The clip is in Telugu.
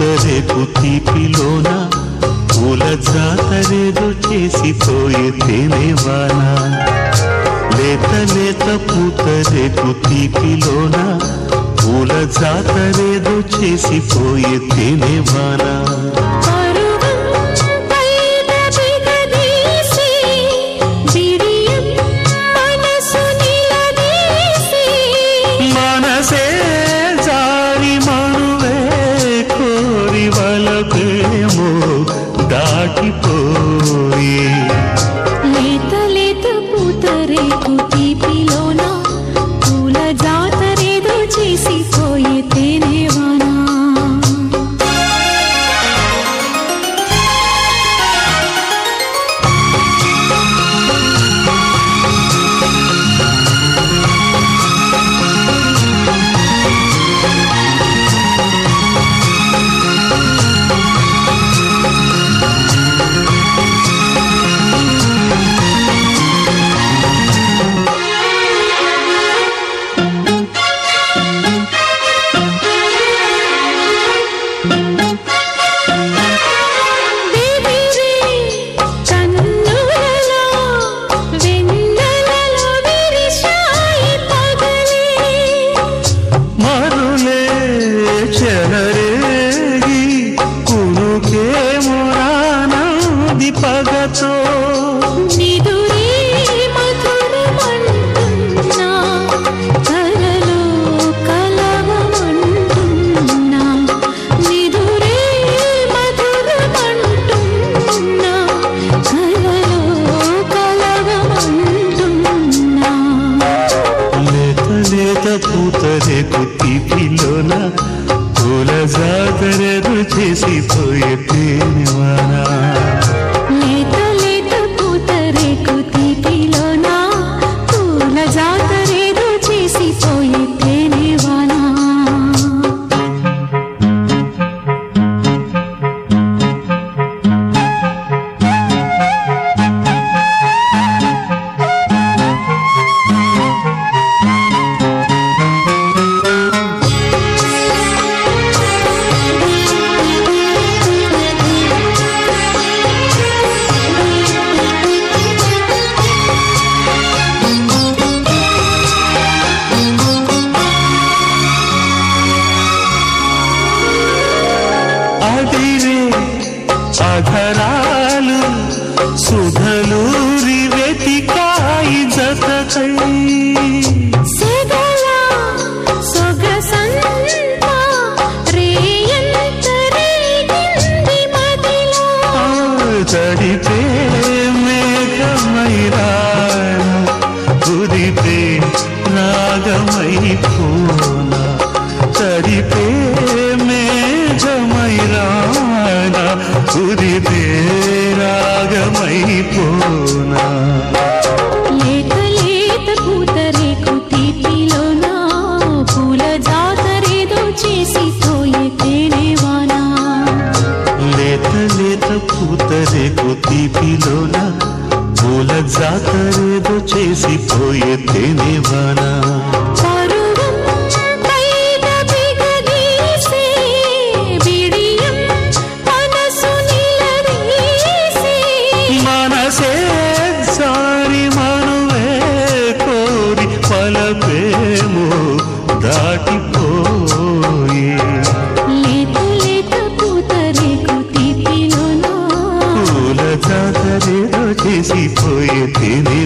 పూతరేకు తీపిలోన పూల జాతరేదో చేసిపోయే తేనేవానా లేత లేత పూతరేకు తీపిలోన పూల జాతరేదో చేసిపోయే తేనేవానా పరువం పైన బిగదీసి బిడియం మనసు నిలదీసి మనసే జారి మనువే కోరి వలకేమో దాటిపోయి లేత లేత పూతరేకు తీపిలోన పూల జాతరేదో చేసిపోయే తేనేవానా బేబీరే కన్నులలో వెన్నెలలో విరిశాయి పగలే మరులే చెలరేగి కునుకే మురానంది పగతో నిదురే మధురమంటున్నా కలలో కలవమంటున్నా నిదురే మధురమంటున్నా కలలో కలవమంటున్నా లేత లేత పూతరేకు తీపిలోన పూల జాతరలు చేసిపోయే తేనివానా లేత లేత పూతరేకు తీపిలోనా పూల జాతరేదో చేసిపోయే తేనేవానా అదిరే అధరాలు సుధలూరి వెతికాయి జతకై సెగల సొగసంతా రేయంత రేగింది మదిలో తడిపే మేఘమైరా కుదిపే రాగమై పోనా తడిపే మేఘమైరా కుదిపే రాగమై పోనా లేత లేత పూతరేకు తీపిలోనా పూల జాతరేదో చేసిపోయే తేనేవానా లేత లేత పూతరేకు తీపిలోన పూల జాతరేదో చేసిపోయే తేనేవానా పరువం పైన బిగదీసి బిడియం మనసు నిలదీసి మనసే సారి మనువే కోరి పలపేమో దాటిపోయి లేత లేత పూతరేకు తీపిలోనా పూల జాతరేదో చేసిపోయే తిని